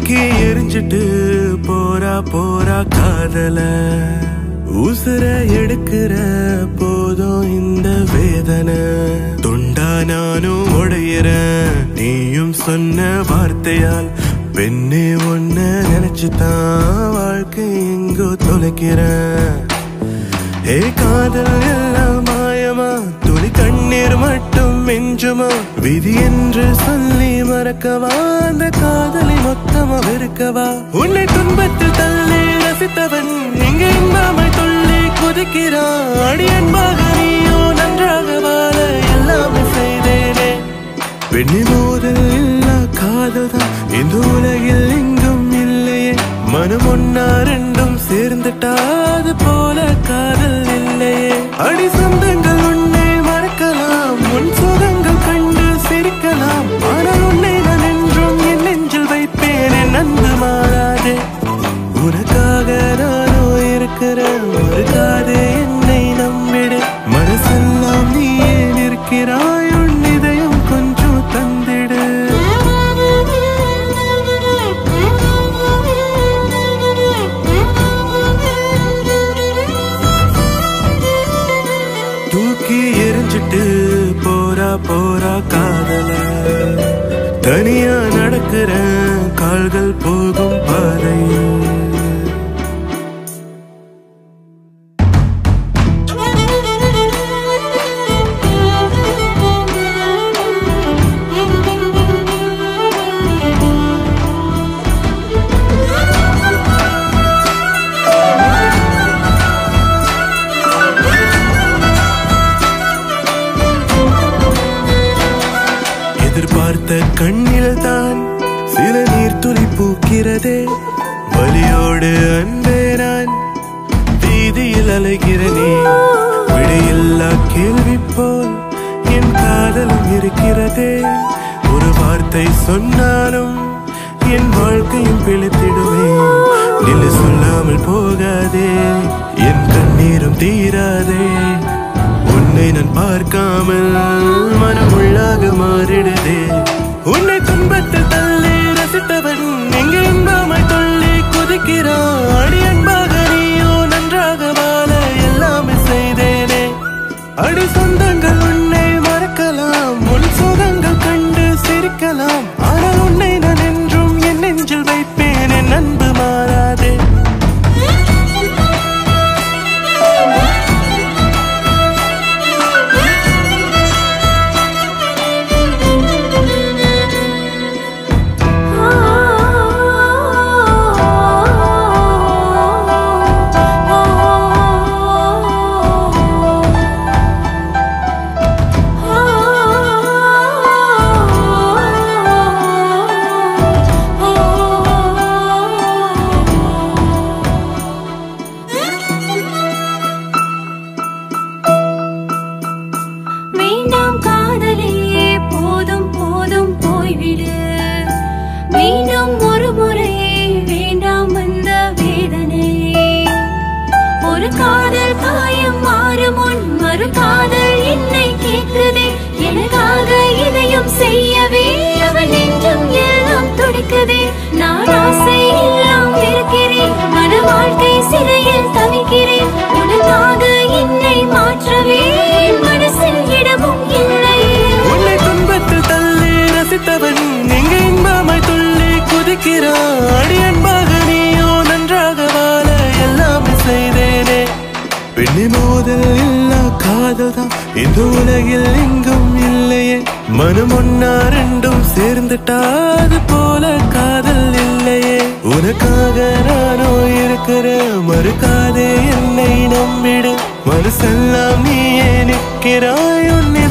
தூக்கி எரிஞ்சிட்டு போறா போறா காதல உசுர எடுக்கிற போதும் இந்த வேதனை தொண்டா நானும் உடையிறேன் நீயும் சொன்ன வார்த்தையால் பெண்ணே ஒன்ன நினைச்சுதான் வாழ்க்கை எங்கோ தொலைக்கிறேன் ஏ காதல் எல்லாம் மாயமா துளி கண்ணீர் மட்டும் மிஞ்சுமா விதி என்று சொல்லி மறக்கவா அந்த காதலை மொத்தமா வெறுக்கவா உன்னை துன்பத்தில் தள்ளி ரசித்தவன் இங்கு இன்பமை துள்ளி குதிக்கிறான் அடி அன்பாக நீயோ நன்றாக வாழ எல்லாமே செய்தேனே பெண்ணி மோதல் இல்லா காதல் தான் இந்த உலகில் எங்கும் இல்லையே மனம் ஒன்னா ரெண்டும் சேர்ந்துட்டா அது போல காதல் இல்லையே அடி சொந்தங்கள் உன்னை மறக்கலாம் உன் சுகங்கள் கண்டு சிரிக்கலாம் ஆனால் உன்னை நான் என்றும் என் நெஞ்சில் வைப்பேன் என் அன்பு மாறாதே உனக்காக நானோ இருக்கிறேன் மறுக்காதே என்னை நம்பிடு மனசெல்லாம் நீயே நிற்கிறாய் உன் இதயம் கொஞ்சம் தந்திடு தூக்கி எரிஞ்சிட்டு போறா போறா காதல தனியா நடக்கிற கால்கள் போகும் பாதையில் எதிர்பார்த்த கண்ணில் தான் சில நீர் துளி பூக்கிறதே வலியோடு அன்பே நான் வீதியில் அலைகிறனே விடையில்லா கேள்வி போல் என் காதலும் இருக்கிறதே ஒரு வார்த்தை சொன்னாலும் என் வாழ்க்கையும் பிழைத்திடுமே நிலை சொல்லாமல் போகாதே என் கண்ணீரும் தீராதே உன்னை நான் பார்க்காமல் மனம் உள்ளாக மாறிடுதே உன்னை துன்பத்தில் தள்ளி ரசித்தவன் எங்க இன்பமாய் தொள்ளி குதிக்கிறான் அடி அன்பாக நீயோ நன்றாக வாழ எல்லாமே செய்தேனே அடி சொந்தங்கள் உன்னை மறக்கலாம் உன் சுகங்கள் கண்டு சிரிக்கலாம் ஆனால் உன்னை நான் என்றும் என் நெஞ்சில் வைப்பேன் என் அன்பு மாறாதே வேண்டாம் காதலே போதும் போதும் போய்விடு மீண்டும் ஒரு முறை வேண்டாம் அந்த வேதனை ஒரு காதல் காயம் மாறும் முன் மறு காதல் என்னை கேட்குதே எனக்காக இதையும் செய்யவே அவன் நெஞ்சம் எல்லாம் துடிக்குதே நான் ஆசை எல்லாம் இருக்கிறேன் மன வாழ்க்கை சிறையில் தவிக்கிறேன் உனக்காக என்னை மாற்றவே என் மனசில் இடமும் இல்லை உன்னை துன்பத்தில் தள்ளி ரசித்தவன் இங்கு இன்பமாய் துள்ளி குதிக்கிறான் அடி அன்பாக நீயோ நன்றாக வாழ எல்லாமே செய்தேனே பெண்ணி மோதல் இல்லா காதல் தான் இந்த உலகில் எங்கும் இல்லையே மனம் ஒன்னா ரெண்டும் சேர்ந்துட்டா அது போல காதல் இல்லையே உனக்காக நானோ இருக்கிற மறுக்காதே என்னை நம்பிடு மனசெல்லாம் நீயே நிற்கிறாய் உன்